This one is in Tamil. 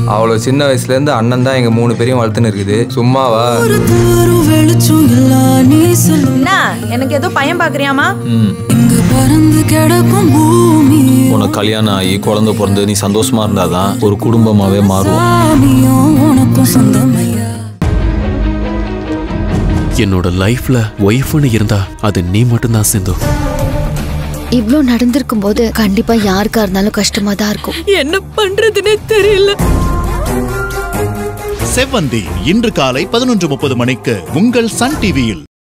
அவ்வளோ சின்ன வயசுலேருந்து அண்ணன் தான் எங்கள் மூணு பேரையும் வளர்த்துன்னு இருக்குது சும்மாவா தரும் வெளிச்சம் எல்லாம் நீ சொல்லு என்ன எனக்கு ஏதோ பையன் பாக்குறியாமா ம் இங்க பறந்து கிடக்கும் பூமி உனக்கு கல்யாணம் ஆகி குழந்தை பிறந்து நீ சந்தோஷமா இருந்தாதான் ஒரு குடும்பமாவே மாறும் சாமியும் உனக்கும் சொந்தமையா என்னோட லைஃப்ல ஒய்ஃப்னு இருந்தா அது நீ மட்டும்தான் சிந்து இவ்ளோ நடந்திருக்கும் போது கண்டிப்பா யாருக்கா இருந்தாலும் கஷ்டமா தான் இருக்கும் என்ன பண்றதுன்னே தெரியல செவ்வந்தி இன்று காலை பதினொன்று முப்பது மணிக்கு உங்கள் சன் டிவியில்